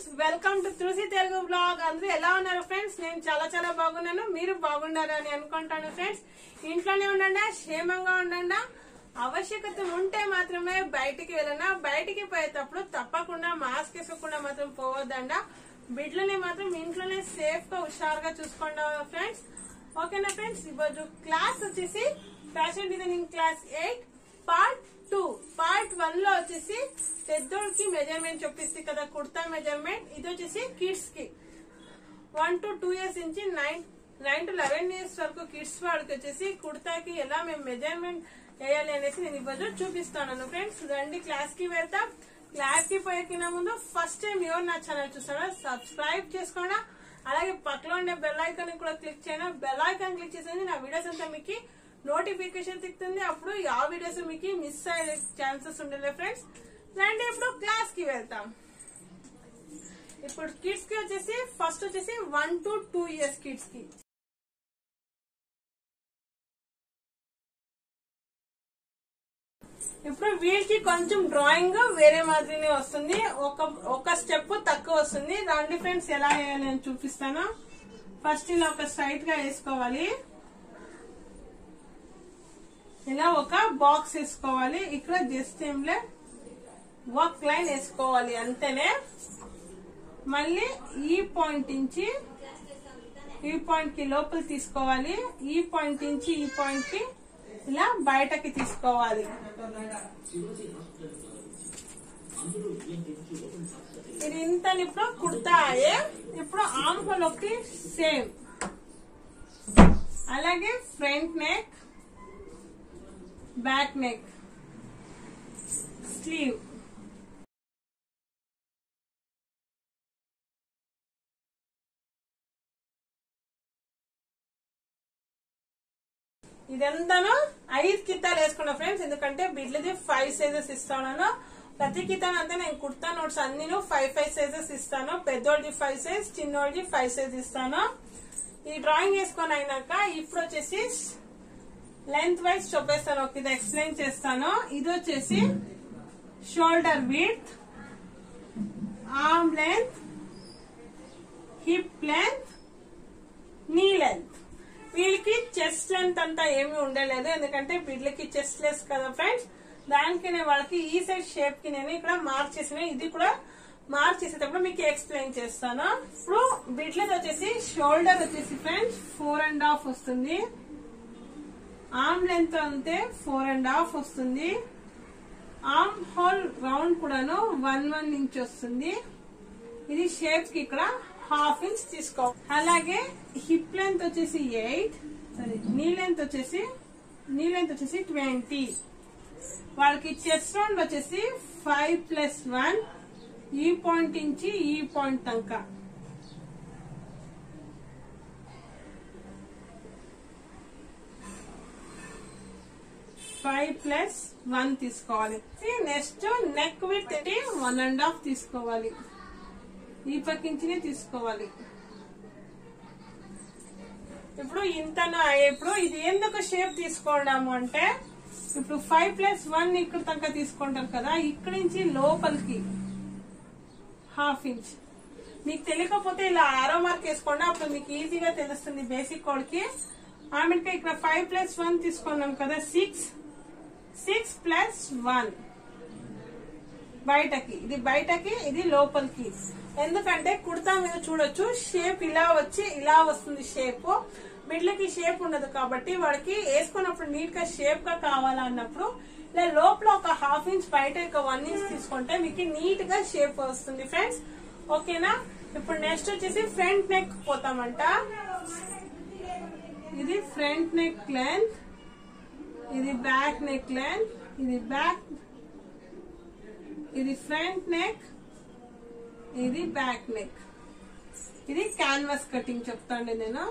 friends welcome to Tulasi Telugu blog అందరూ ఎలా ఉన్నారు ఫ్రెండ్స్ నేను చాలా చాలా బాగున్నాను మీరు బాగున్నారు అని అనుకుంటాను ఫ్రెండ్స్ ఇంట్లోనే ఉండండి క్షేమంగా ఉండండి ఆవశ్యకత ఉంటే మాత్రమే బయటికి వెళ్ళనా బయటికి పోయేటప్పుడు తప్పకుండా మాస్క్ వేసుకోకుండా మాత్రం పోవద్దండ బిడ్లని మాత్రం ఇంట్లోనే సేఫ్ గా హుషారుగా చూసుకోండి ఫ్రెండ్స్ ఓకేనా ఫ్రెండ్స్ ఈరోజు క్లాస్ వచ్చేసి fashion designing class eight part two part one లో వచ్చేసి పెద్దోళ్ళకి మెజర్మెంట్ చూపిస్తుంది కదా కుర్తా మెజర్మెంట్ ఇది వచ్చేసి కిడ్స్ కి వన్ టు టూ ఇయర్స్ నుంచి nine nine to eleven years వరకు కిడ్స్ వాళ్ళకి వచ్చేసి కుర్తాకి ఎలా మేము మెజర్మెంట్ వేయాలి అనేసి నేను ఈరోజు చూపిస్తాను ఫ్రెండ్స్ రండి క్లాస్ కి వెళ్తాం క్లాస్ కి పోయేకిన ముందు ఫస్ట్ టైం ఎవరు నా ఛానల్ చూస్తారో సబ్స్క్రైబ్ చేసుకోండి అలాగే పక్కలో ఉండే బెల్ ఐకాన్ కూడా క్లిక్ చేయండి బెల్ ఐకాన్ క్లిక్ చేసేది నా వీడియోస్ అంతా మీకు నోటిఫికేషన్ తిక్కుతుంది అప్పుడు ఆ వీడియోస్ మీకు మిస్ అయ్యే ఛాన్సెస్ ఉండలే ఫ్రెండ్స్ రండి ఇప్పుడు క్లాస్ కి వెళ్తాం ఇప్పుడు కిడ్స్ కి వచ్చేసి ఫస్ట్ వచ్చేసి one to two years kids కి ఇప్పుడు వీళ్ళకి కొంచెం డ్రాయింగ్ వేరే మాదిరినే వస్తుంది ఒక ఒక స్టెప్ తక్కువ వస్తుంది రండి ఫ్రెండ్స్ ఎలా వేయాలి అని చూపిస్తాను ఫస్ట్ ఇలా ఒక స్ట్రైట్ గా వేసుకోవాలి ఇలా ఒక బాక్స్ వేసుకోవాలి ఇక్కడ జస్ట్ ఏంలే వర్క్ లైన్ వేసుకోవాలి అంతేనే మళ్ళీ ఈ పాయింట్ నుంచి ఈ పాయింట్ కి లోపల తీసుకోవాలి ఈ పాయింట్ నుంచి ఈ పాయింట్ కి ఇలా బయటకి తీసుకోవాలి ఇది ఇంత ఇప్పుడు కుర్తా అయ్యే ఇప్పుడు ఆమ్ హోల్ ఒకటి సేమ్ అలాగే front neck back neck sleeve ఇదంతాను ఐదు కితాలు వేసుకున్నా ఫ్రెండ్స్ ఎందుకంటే బిడ్లది ఫైవ్ సైజెస్ ఇస్తాను ప్రతి కితాన్ అంతా నేను కుర్తా నోట్స్ అన్ని ఫైవ్ ఫైవ్ సైజెస్ ఇస్తాను పెద్దోళ్ళది ఫైవ్ సైజ్ చిన్నోళ్ళది ఫైవ్ సైజ్ ఇస్తాను ఈ డ్రాయింగ్ వేసుకొని అయినాక ఇప్పుడు వచ్చేసి లెంత్ వైజ్ చూపిస్తాను ఒక ఇది ఎక్స్ప్లెయిన్ చేస్తాను ఇది వచ్చేసి shoulder width arm length hip length knee length వీళ్ళకి చెస్ట్ లెంత్ అంతా ఏమీ ఉండలేదు ఎందుకంటే వీళ్ళకి చెస్ట్ లెస్ కదా ఫ్రెండ్స్ దానికి నేను వాళ్ళకి ఈ సైడ్ షేప్ కి నేను ఇక్కడ మార్క్ చేసిన ఇది కూడా మార్క్ చేసేటప్పుడు మీకు ఎక్స్ప్లెయిన్ చేస్తాను ఇప్పుడు బిడ్లది వచ్చేసి షోల్డర్ వచ్చేసి ఫ్రెండ్స్ ఫోర్ అండ్ హాఫ్ వస్తుంది ఆర్మ్ లెంత్ అంతే ఫోర్ అండ్ హాఫ్ వస్తుంది ఆర్మ్ హోల్ రౌండ్ కూడాను వన్ వన్ ఇంచ్ వస్తుంది ఇది షేప్ కి ఇక్కడ హాఫ్ ఇంచ్ తీసుకో అలాగే హిప్ లెంత్ వచ్చేసి ఎయిట్ సారీ నీ లెంత్ వచ్చేసి నీ లెంత్ వచ్చేసి ట్వంటీ వాళ్ళకి చెస్ట్ రౌండ్ వచ్చేసి ఫైవ్ ప్లస్ వన్ ఈ పాయింట్ నుంచి ఈ పాయింట్ దాకా ఫైవ్ ప్లస్ వన్ తీసుకోవాలి next neck width one and half తీసుకోవాలి ఈ పక్కించినే తీసుకోవాలి ఇప్పుడు ఇంతను ఇప్పుడు ఇది ఎందుకు షేప్ తీసుకోవడము అంటే ఇప్పుడు ఫైవ్ ప్లస్ వన్ ఇక్కడ తనక తీసుకుంటారు కదా ఇక్కడి నుంచి లోపలికి హాఫ్ ఇంచ్ మీకు తెలియకపోతే ఇలా ఆరో మార్క్ వేసుకోండి అప్పుడు మీకు ఈజీగా తెలుస్తుంది బేసిక్ కోడ్కి ఆమెకి ఇక్కడ ఫైవ్ ప్లస్ వన్ తీసుకున్నాం కదా సిక్స్ సిక్స్ ప్లస్ వన్ బయటకి ఇది బయటకి ఇది లోపలికి ఎందుకంటే కుర్తా మీద చూడొచ్చు షేప్ ఇలా వచ్చి ఇలా వస్తుంది షేప్ బిడ్లకి షేప్ ఉండదు కాబట్టి వాడికి వేసుకున్నప్పుడు నీట్ గా షేప్ గా కావాలన్నప్పుడు ఇలా లోపల ఒక హాఫ్ ఇంచ్ బయట ఒక వన్ ఇంచ్ తీసుకుంటే మీకు నీట్ గా షేప్ వస్తుంది ఫ్రెండ్స్ ఓకేనా ఇప్పుడు నెక్స్ట్ వచ్చేసి ఫ్రంట్ నెక్ పోతామంట ఇది ఫ్రంట్ నెక్ లెంత్ ఇది బ్యాక్ నెక్ లెంత్ ఇది బ్యాక్ ఇది ఫ్రంట్ నెక్ ఇది బ్యాక్ నెక్ ఇది క్యాన్వాస్ కటింగ్ చెప్తాండి నేను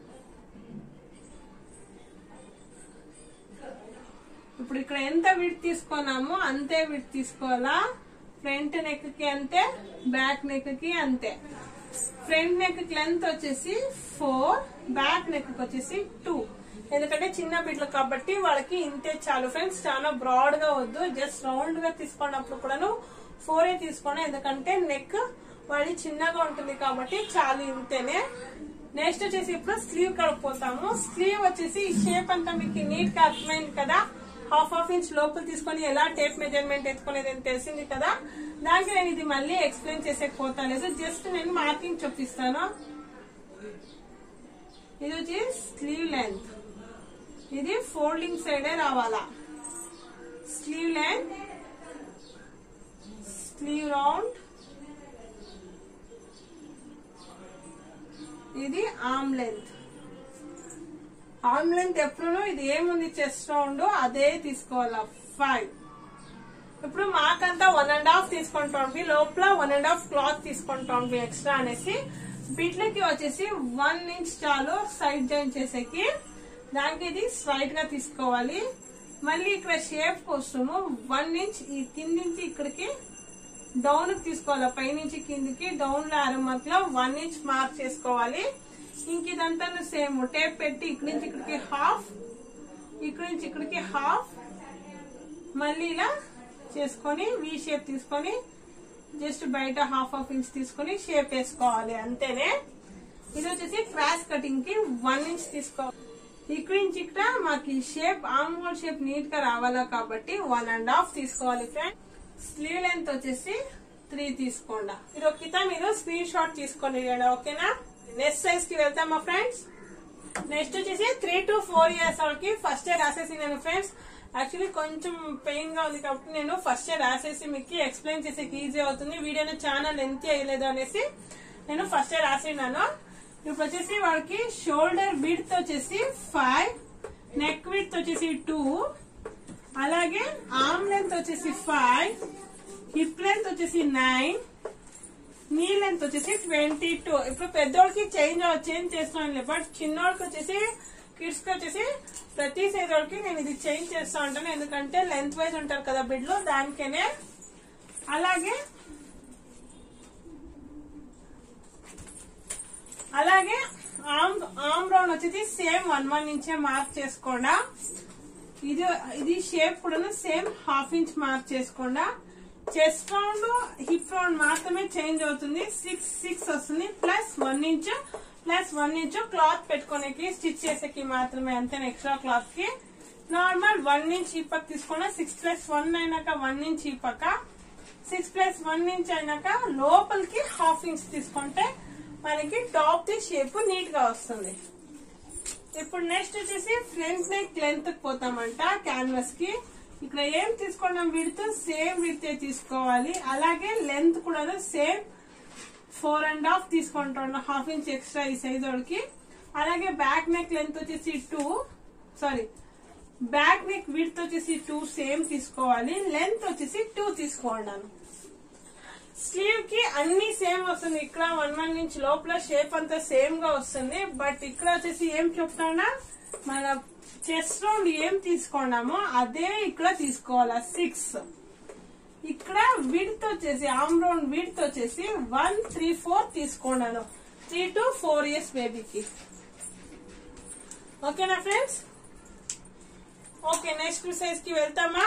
ఇప్పుడు ఇక్కడ ఎంత విడ్ తీసుకున్నామో అంతే విడ్ తీసుకోవాలా ఫ్రంట్ నెక్ కి అంతే బ్యాక్ నెక్ కి అంతే ఫ్రంట్ నెక్ లెంత్ వచ్చేసి ఫోర్ బ్యాక్ నెక్ వచ్చేసి టూ ఎందుకంటే చిన్న బిడ్డలు కాబట్టి వాళ్ళకి ఇంతే చాలు ఫ్రెండ్స్ చాలా బ్రాడ్ గా వద్దు జస్ట్ రౌండ్ గా తీసుకున్నప్పుడు కూడాను ఫోరే తీసుకోండి ఎందుకంటే నెక్ వాడి చిన్నగా ఉంటుంది కాబట్టి చాలు ఇంతేనే నెక్స్ట్ వచ్చేసి ఇప్పుడు స్లీవ్ కడిపోతాము స్లీవ్ వచ్చేసి ఈ షేప్ అంతా మీకు నీట్ గా అర్థమైంది కదా హాఫ్ హాఫ్ ఇంచ్ లోపల తీసుకొని ఎలా టేప్ మెజర్మెంట్ ఎత్తుకునేది అని తెలిసింది కదా దానికి నేను ఇది మళ్ళీ ఎక్స్ప్లెయిన్ చేసేకపోతాను జస్ట్ నేను మార్కింగ్ చూపిస్తాను ఇది వచ్చి స్లీవ్ లెంత్ ఇది ఫోల్డింగ్ సైడే రావాలా స్లీవ్ లెంత్ స్లీవ్ రౌండ్ ఇది ఆర్మ్ లెంత్ ఆర్మ్ లెంత్ ఎప్పుడు ఇది ఏముంది చెస్ట్ రౌండ్ అదే తీసుకోవాలా ఫైవ్ ఇప్పుడు మాకంతా వన్ అండ్ హాఫ్ తీసుకుంటాం లోపల వన్ అండ్ హాఫ్ క్లాత్ తీసుకుంటాం ఎక్స్ట్రా అనేసి బిట్లకి వచ్చేసి వన్ ఇంచ్ చాలు సైడ్ జాయిన్ చేసేకి దానికి ఇది స్ట్రైట్ గా తీసుకోవాలి మళ్ళీ ఇక్కడ షేప్ కోసము వన్ ఇంచ్ ఈ కింది నుంచి ఇక్కడికి డౌన్ తీసుకోవాలి పైనుంచి కిందికి డౌన్ లో అరమట్లో వన్ ఇంచ్ మార్క్ చేసుకోవాలి ఇంక ఇదంతా సేమ్ టేప్ పెట్టి ఇక్కడి నుంచి ఇక్కడికి హాఫ్ ఇక్కడి నుంచి ఇక్కడికి హాఫ్ మళ్ళీ ఇలా చేసుకొని వి షేప్ తీసుకొని జస్ట్ బయట హాఫ్ హాఫ్ ఇంచ్ తీసుకొని షేప్ వేసుకోవాలి అంతేనే ఇది వచ్చేసి క్రాస్ కటింగ్ కి వన్ ఇంచ్ తీసుకోవాలి ఇక్కడి నుంచి ఇక్కడ మాకు shape arm hole shape neat గా రావాలా కాబట్టి వన్ అండ్ హాఫ్ తీసుకోవాలి ఫ్రెండ్ స్లీవ్ లెంత్ వచ్చేసి త్రీ తీసుకోండి మీరు ఒక్కిత మీరు స్క్రీన్ షాట్ తీసుకొని ఓకేనా నెక్స్ట్ సైజ్ కి వెళ్తామా ఫ్రెండ్స్ నెక్స్ట్ వచ్చేసి త్రీ టు ఫోర్ ఇయర్స్ వాళ్ళకి ఫస్ట్ ఇయర్ రాసేసి నేను ఫ్రెండ్స్ యాక్చువల్లీ కొంచెం పెయిన్ గా ఉంది కాబట్టి నేను ఫస్ట్ ఇయర్ రాసేసి మీకు ఎక్స్ప్లెయిన్ చేసేకి ఈజీ అవుతుంది వీడియోని ఛానల్ ఎంత అయ్యలేదు అనేసి నేను ఫస్ట్ ఇయర్ రాసినాను ఇప్పుడు వచ్చేసి వాళ్ళకి షోల్డర్ విడ్త్ వచ్చేసి ఫైవ్ నెక్ విడ్త్ వచ్చేసి టూ అలాగే ఆర్మ్ లెంత్ వచ్చేసి ఫైవ్ హిప్ లెంత్ వచ్చేసి నైన్ నీ లెంత్ వచ్చేసి ట్వంటీ టూ ఇప్పుడు పెద్దోళ్ళకి చేంజ్ చేంజ్ చేస్తాను బట్ చిన్నోళ్ళకి వచ్చేసి కిడ్స్ కి వచ్చేసి ప్రతి సైజ్ వాళ్ళకి నేను ఇది చేంజ్ చేస్తా ఉంటాను ఎందుకంటే లెంత్ వైజ్ ఉంటారు కదా బిడ్లు దానికేనే అలాగే అలాగే ఆమ్ ఆమ్ రౌండ్ వచ్చేసి సేమ్ వన్ వన్ ఇంచే మార్క్ చేసుకోండా ఇది ఇది షేప్ కూడా సేమ్ హాఫ్ ఇంచ్ మార్క్ చేసుకోండా చెస్ట్ రౌండ్ హిప్ రౌండ్ మాత్రమే చేంజ్ అవుతుంది సిక్స్ సిక్స్ వస్తుంది plus one inch plus one inch cloth పెట్టుకోనికి స్టిచ్ చేసేకి మాత్రమే అంతే ఎక్స్ట్రా క్లాత్ కి నార్మల్ వన్ ఇంచ్ ఈ పక్క తీసుకున్నా సిక్స్ ప్లస్ వన్ అయినాక వన్ ఇంచ్ ఈ పక్క సిక్స్ ప్లస్ వన్ ఇంచ్ అయినాక లోపలికి హాఫ్ ఇంచ్ తీసుకుంటే మనకి టాప్ ది షేప్ నీట్ గా వస్తుంది ఇప్పుడు నెక్స్ట్ వచ్చేసి ఫ్రంట్ నెక్ లెంత్ పోతామంట క్యాన్వాస్ కి ఇక్కడ ఏం తీసుకున్నాం విడుతూ సేమ్ విడితే తీసుకోవాలి అలాగే లెంత్ కూడా సేమ్ ఫోర్ అండ్ హాఫ్ తీసుకుంటున్నాం హాఫ్ ఇంచ్ ఎక్స్ట్రా ఈ సైజ్ వాడికి అలాగే బ్యాక్ నెక్ లెంత్ వచ్చేసి two sorry back neck width వచ్చేసి టూ సేమ్ తీసుకోవాలి లెంత్ వచ్చేసి టూ తీసుకోండాను స్లీవ్ కి అన్ని సేమ్ వస్తుంది ఇక్కడ వన్ వన్ ఇంచ్ లోపల షేప్ అంతా సేమ్ గా వస్తుంది బట్ ఇక్కడ వచ్చేసి ఏం చెప్తానా మన చెస్ట్ రౌండ్ ఏం తీసుకున్నామో అదే ఇక్కడ తీసుకోవాలా సిక్స్ ఇక్కడ విడ్త్ వచ్చేసి ఆమ్ రౌండ్ విడ్త్ వచ్చేసి వన్ త్రీ ఫోర్ తీసుకున్నాను త్రీ టు ఫోర్ ఇయర్స్ బేబీకి ఓకేనా ఫ్రెండ్స్ ఓకే నెక్స్ట్ సైజ్ కి వెళ్తామా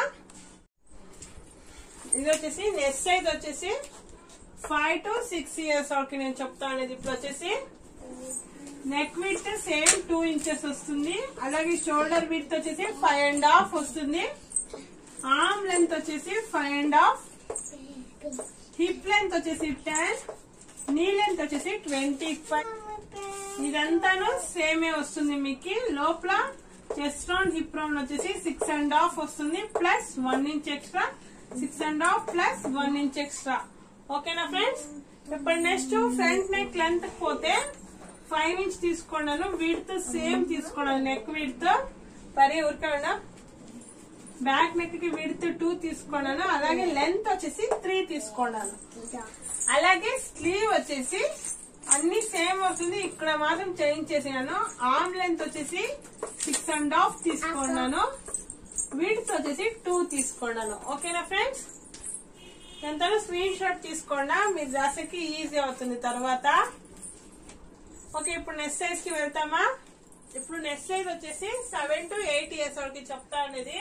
ఇది వచ్చేసి నెక్స్ట్ సైజ్ వచ్చేసి ఫైవ్ టు సిక్స్ ఇయర్స్ వరకు నేను చెప్తాను ఇది ఇప్పుడు వచ్చేసి neck width same two inches వస్తుంది అలాగే షోల్డర్ విత్ వచ్చేసి ఫైవ్ అండ్ హాఫ్ వస్తుంది ఆర్మ్ లెంత్ వచ్చేసి five and half hip length వచ్చేసి టెన్ నీ లెంత్ వచ్చేసి ట్వంటీ ఫైవ్ ఇదంతాను సేమే వస్తుంది మీకు లోపల చెస్ట్ రౌండ్ హిప్ రౌండ్ వచ్చేసి సిక్స్ అండ్ హాఫ్ వస్తుంది plus one inch extra six and half plus one inch extra ఓకేనా ఫ్రెండ్స్ ఇప్పుడు నెక్స్ట్ ఫ్రంట్ నెక్ లెంత్ పోతే ఫైవ్ ఇంచ్ తీసుకున్నాను వీడితో సేమ్ తీసుకున్నాను నెక్ వీడితో పరి ఊరికే బ్యాక్ నెక్ కి విడ్త్ టూ తీసుకున్నాను అలాగే లెంత్ వచ్చేసి త్రీ తీసుకున్నాను అలాగే స్లీవ్ వచ్చేసి అన్ని సేమ్ వస్తుంది ఇక్కడ మాత్రం చేంజ్ చేసినాను ఆర్మ్ లెంత్ వచ్చేసి సిక్స్ అండ్ హాఫ్ తీసుకున్నాను విడ్త్ వచ్చేసి టూ తీసుకున్నాను ఓకేనా ఫ్రెండ్స్ ఎంతలో స్క్రీన్ షాట్ తీసుకోండా మీరు రాసేకి ఈజీ అవుతుంది తర్వాత ఓకే ఇప్పుడు నెక్స్ట్ సైజ్ కి వెళ్తామా ఇప్పుడు నెక్స్ట్ సైజ్ వచ్చేసి సెవెన్ టు ఎయిట్ ఇయర్స్ వరకు చెప్తా అనేది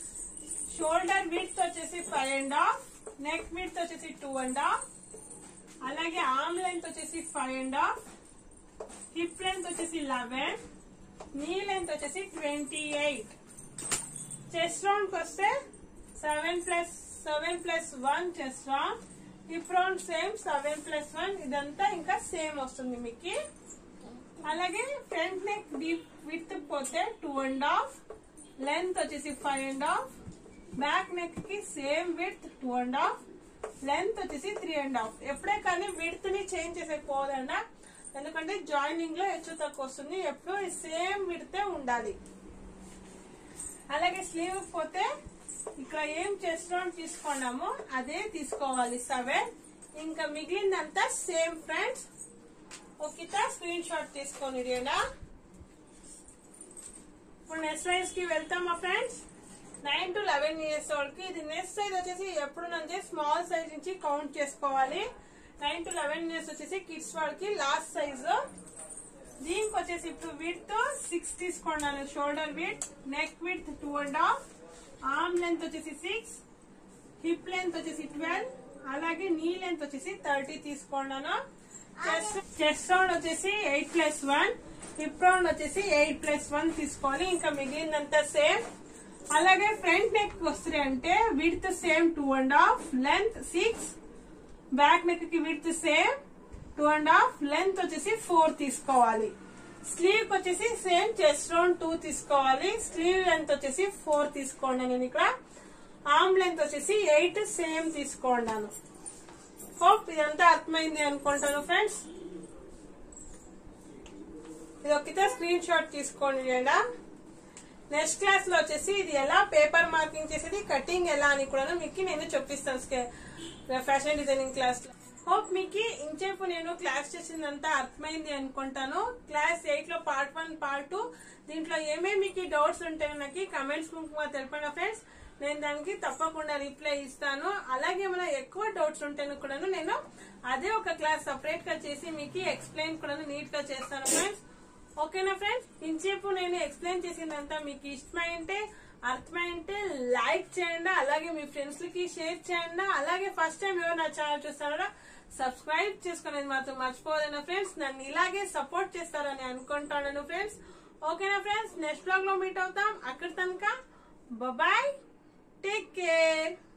షోల్డర్ విడ్త్ వచ్చేసి five and half neck width వచ్చేసి టూ అండ్ హాఫ్ అలాగే ఆర్మ్ లెంత్ వచ్చేసి five and half hip length వచ్చేసి లెవెన్ నీ లెంత్ వచ్చేసి ట్వంటీ ఎయిట్ చెస్ట్ రౌండ్ కి వస్తే seven plus seven plus one chest round hip round same seven plus one ఇదంతా ఇంకా same వస్తుంది మీకు అలాగే ఫ్రంట్ నెక్ డీప్ విత్ పోతే టూ అండ్ హాఫ్ లెంత్ వచ్చేసి five and half back neck కి same width two and half length వచ్చేసి three and half ఎప్పుడే కానీ విడ్త్ ని చేంజ్ చేసేకపోదండ ఎందుకంటే జాయినింగ్ లో హెచ్చు తక్కువ వస్తుంది ఎప్పుడు సేమ్ విడితే ఉండాలి అలాగే స్లీవ్ పోతే ఇక్కడ ఏం చేస్తున్నాం తీసుకున్నామో అదే తీసుకోవాలి సెవెన్ ఇంకా మిగిలిందంతా సేమ్ ఫ్రెండ్స్ ఒక స్క్రీన్ షాట్ తీసుకొని ఇడియండా ఇప్పుడు నెక్స్ట్ సైజ్ కి వెళ్తామా friends nine to eleven years వాళ్ళకి ఇది నెక్స్ట్ సైజ్ వచ్చేసి ఎప్పుడు నుంచి స్మాల్ సైజ్ నుంచి కౌంట్ చేసుకోవాలి నైన్ టు లెవెన్ ఇయర్స్ వచ్చేసి కిడ్స్ వాళ్ళకి లాస్ట్ సైజ్ దీనికి వచ్చేసి ఇప్పుడు విత్ సిక్స్ తీసుకున్నాను shoulder width neck width two and half arm length వచ్చేసి సిక్స్ హిప్ లెంత్ వచ్చేసి ట్వెల్వ్ అలాగే నీ లెంత్ వచ్చేసి థర్టీ తీసుకున్నాను చెస్ట్ చెస్ట్ రౌండ్ వచ్చేసి eight plus one hip round వచ్చేసి ఎయిట్ ప్లస్ వన్ తీసుకోవాలి ఇంకా మిగిలిందంతా సేమ్ అలాగే ఫ్రంట్ నెక్ వస్తుంది అంటే width same two and half length six back neck కి width same two and half length వచ్చేసి ఫోర్ తీసుకోవాలి స్లీవ్ వచ్చేసి సేమ్ చెస్ట్ రౌండ్ టూ తీసుకోవాలి స్లీవ్ లెంత్ వచ్చేసి ఫోర్ తీసుకోండి నేను ఇక్కడ ఆర్మ్ లెంత్ వచ్చేసి ఎయిట్ సేమ్ తీసుకోండాను హోప్ ఇదంతా అర్థమైంది అనుకుంటాను ఫ్రెండ్స్ ఇది ఒకటే స్క్రీన్ షాట్ తీసుకోండి లేదా నెక్స్ట్ క్లాస్ లో వచ్చేసి ఇది ఎలా పేపర్ మార్కింగ్ చేసేది కటింగ్ ఎలా అని కూడా మీకు నేను చూపిస్తాను ఫ్యాషన్ డిజైనింగ్ క్లాస్ లో హోప్ మీకు ఇంచేపు నేను క్లాస్ చేసిందంతా అర్థమైంది అనుకుంటాను క్లాస్ ఎయిట్ లో పార్ట్ వన్ పార్ట్ టూ దీంట్లో ఏమేమి మీకు డౌట్స్ ఉంటాయో నాకు కమెంట్స్ ముఖ్యంగా తెలపండి ఫ్రెండ్స్ నేను దానికి తప్పకుండా రిప్లై ఇస్తాను అలాగే ఏమైనా ఎక్కువ డౌట్స్ ఉంటేను కూడా నేను అదే ఒక క్లాస్ సపరేట్ గా చేసి మీకు ఎక్స్ప్లెయిన్ కూడా నీట్ గా చేస్తాను ఫ్రెండ్స్ ఓకేనా ఫ్రెండ్స్ ఇంచేపు నేను ఎక్స్ప్లెయిన్ చేసిందంతా మీకు ఇష్టమైంటే అర్థమైంటే లైక్ చేయండి అలాగే మీ ఫ్రెండ్స్ కి షేర్ చేయండి అలాగే ఫస్ట్ టైం ఎవరు నా ఛానల్ చూస్తారో సబ్స్క్రైబ్ చేసుకునేది మాత్రం మర్చిపోదన్న ఫ్రెండ్స్ నన్ను ఇలాగే సపోర్ట్ చేస్తారని అనుకుంటాను ఫ్రెండ్స్ ఓకేనా ఫ్రెండ్స్ నెక్స్ట్ బ్లాగ్ లో మీట్ అవుతాం అక్కడ తనక బాయ్ టేక్ కేర్